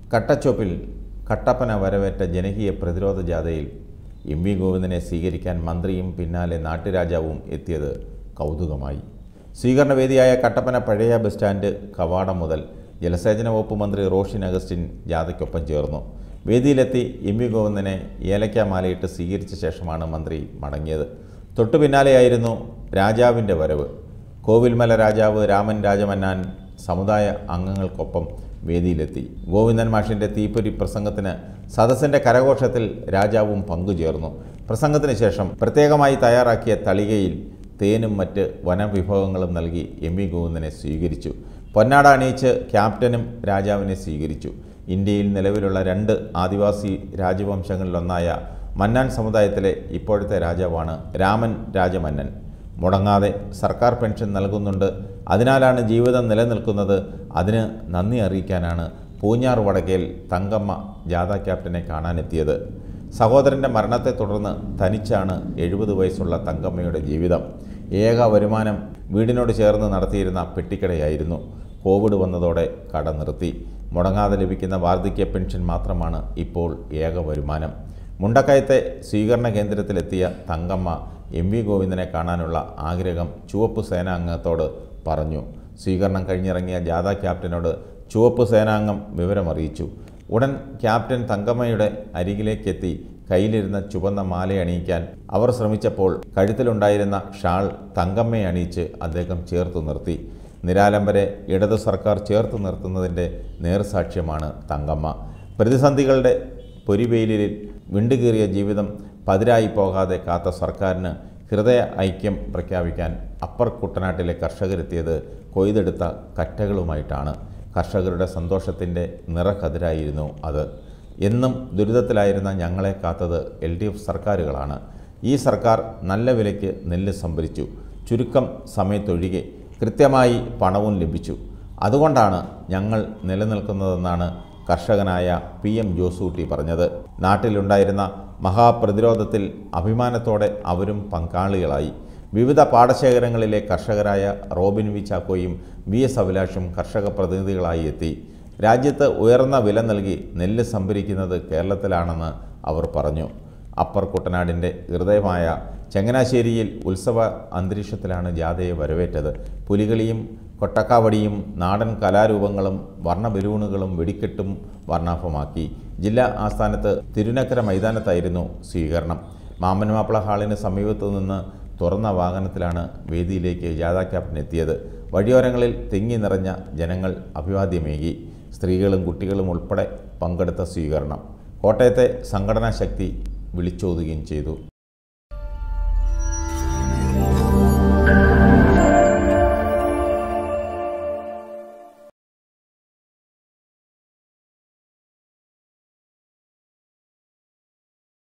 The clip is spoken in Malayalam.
കട്ടച്ചോപ്പിൽ കട്ടപ്പന വരവേറ്റ ജനകീയ പ്രതിരോധ ജാഥയിൽ എം വി ഗോവിന്ദനെ സ്വീകരിക്കാൻ മന്ത്രിയും പിന്നാലെ നാട്ടുരാജാവും എത്തിയത് കൗതുകമായി സ്വീകരണവേദിയായ കട്ടപ്പന പഴയ ബസ് സ്റ്റാൻഡ് കവാടം മുതൽ ജലസേചന വകുപ്പ് മന്ത്രി റോഷിൻ അഗസ്റ്റിൻ ജാഥയ്ക്കൊപ്പം ചേർന്നു വേദിയിലെത്തി എം വി ഗോവിന്ദനെ ഏലക്കാമാലയിട്ട് സ്വീകരിച്ച ശേഷമാണ് മന്ത്രി മടങ്ങിയത് തൊട്ടു പിന്നാലെയായിരുന്നു രാജാവിൻ്റെ വരവ് കോവിൽമല രാജാവ് രാമൻ രാജമന്നാൻ സമുദായ അംഗങ്ങൾക്കൊപ്പം വേദിയിലെത്തി ഗോവിന്ദൻ മാഷിൻ്റെ തീപ്പൊരി പ്രസംഗത്തിന് സദസ്സിൻ്റെ കരഘോഷത്തിൽ രാജാവും പങ്കുചേർന്നു പ്രസംഗത്തിന് ശേഷം പ്രത്യേകമായി തയ്യാറാക്കിയ തളികയിൽ തേനും മറ്റ് വനവിഭവങ്ങളും നൽകി എം വി ഗോവിന്ദനെ സ്വീകരിച്ചു പൊന്നാട അണിയിച്ച് ക്യാപ്റ്റനും രാജാവിനെ സ്വീകരിച്ചു ഇന്ത്യയിൽ നിലവിലുള്ള രണ്ട് ആദിവാസി രാജവംശങ്ങളിലൊന്നായ മന്നാൻ സമുദായത്തിലെ ഇപ്പോഴത്തെ രാജാവാണ് രാമൻ രാജമന്നൻ മുടങ്ങാതെ സർക്കാർ പെൻഷൻ നൽകുന്നുണ്ട് അതിനാലാണ് ജീവിതം നിലനിൽക്കുന്നത് അതിന് നന്ദി അറിയിക്കാനാണ് പൂഞ്ഞാർ വടക്കേൽ തങ്കമ്മ ജാഥ ക്യാപ്റ്റനെ കാണാനെത്തിയത് സഹോദരൻ്റെ മരണത്തെ തുടർന്ന് തനിച്ചാണ് എഴുപത് വയസ്സുള്ള തങ്കമ്മയുടെ ജീവിതം ഏക വരുമാനം വീടിനോട് ചേർന്ന് നടത്തിയിരുന്ന പെട്ടിക്കടയായിരുന്നു കോവിഡ് വന്നതോടെ കട നിർത്തി മുടങ്ങാതെ ലഭിക്കുന്ന വാർദ്ധക്യ പെൻഷൻ മാത്രമാണ് ഇപ്പോൾ ഏക വരുമാനം മുണ്ടക്കയത്തെ സ്വീകരണ കേന്ദ്രത്തിലെത്തിയ തങ്കമ്മ എം വി ഗോവിന്ദനെ കാണാനുള്ള ആഗ്രഹം ചുവപ്പ് സേനാംഗത്തോട് പറഞ്ഞു സ്വീകരണം കഴിഞ്ഞിറങ്ങിയ ജാഥ ക്യാപ്റ്റനോട് ചുവപ്പ് സേനാംഗം വിവരമറിയിച്ചു ഉടൻ ക്യാപ്റ്റൻ തങ്കമ്മയുടെ അരികിലേക്കെത്തി കയ്യിലിരുന്ന ചുവന്ന മാല അണിയിക്കാൻ അവർ ശ്രമിച്ചപ്പോൾ കഴുത്തിലുണ്ടായിരുന്ന ഷാൾ തങ്കമ്മയെ അണിയിച്ച് അദ്ദേഹം ചേർത്തു നിർത്തി നിരാലംബരെ ഇടതു സർക്കാർ ചേർത്ത് നിർത്തുന്നതിൻ്റെ നേർസാക്ഷ്യമാണ് തങ്കമ്മ പ്രതിസന്ധികളുടെ പൊരിവെയിലിൽ വിണ്ടുകീറിയ ജീവിതം പതിരായി പോകാതെ കാത്ത സർക്കാരിന് ഹൃദയ ഐക്യം പ്രഖ്യാപിക്കാൻ അപ്പർ കുട്ടനാട്ടിലെ കർഷകരെത്തിയത് കൊയ്തെടുത്ത കറ്റകളുമായിട്ടാണ് കർഷകരുടെ സന്തോഷത്തിൻ്റെ നിറക്കതിരായിരുന്നു അത് എന്നും ദുരിതത്തിലായിരുന്ന ഞങ്ങളെ കാത്തത് എൽ ഡി എഫ് സർക്കാരുകളാണ് ഈ സർക്കാർ നല്ല വിലയ്ക്ക് നെല്ല് സംഭരിച്ചു ചുരുക്കം സമയത്തൊഴികെ കൃത്യമായി പണവും ലഭിച്ചു അതുകൊണ്ടാണ് ഞങ്ങൾ നിലനിൽക്കുന്നതെന്നാണ് കർഷകനായ പി എം ജോസൂട്ടി പറഞ്ഞത് നാട്ടിലുണ്ടായിരുന്ന മഹാപ്രതിരോധത്തിൽ അഭിമാനത്തോടെ അവരും പങ്കാളികളായി വിവിധ പാടശേഖരങ്ങളിലെ കർഷകരായ റോബിൻ വി ചാക്കോയും വി എസ് അഭിലാഷും കർഷക പ്രതിനിധികളായി എത്തി രാജ്യത്ത് ഉയർന്ന വില നൽകി നെല്ല് സംഭരിക്കുന്നത് കേരളത്തിലാണെന്ന് അവർ പറഞ്ഞു അപ്പർ കുട്ടനാടിൻ്റെ ഹൃദയമായ ചങ്ങനാശ്ശേരിയിൽ ഉത്സവ അന്തരീക്ഷത്തിലാണ് ജാഥയെ വരവേറ്റത് പുലികളിയും കൊട്ടക്കാവടിയും നാടൻ കലാരൂപങ്ങളും വർണ്ണ ബലൂണുകളും വെടിക്കെട്ടും വർണ്ണാഭമാക്കി ജില്ലാ ആസ്ഥാനത്ത് തിരുനക്കര മൈതാനത്തായിരുന്നു സ്വീകരണം മാമൻ മാപ്പിള ഹാളിന് സമീപത്തു നിന്ന് തുറന്ന വാഹനത്തിലാണ് വേദിയിലേക്ക് ജാഥ ക്യാപ്റ്റൻ എത്തിയത് വഴിയോരങ്ങളിൽ തിങ്ങി നിറഞ്ഞ ജനങ്ങൾ അഭിവാദ്യമേകി സ്ത്രീകളും കുട്ടികളും ഉൾപ്പെടെ പങ്കെടുത്ത സ്വീകരണം കോട്ടയത്തെ സംഘടനാ ശക്തി വിളിച്ചോതുകയും ചെയ്തു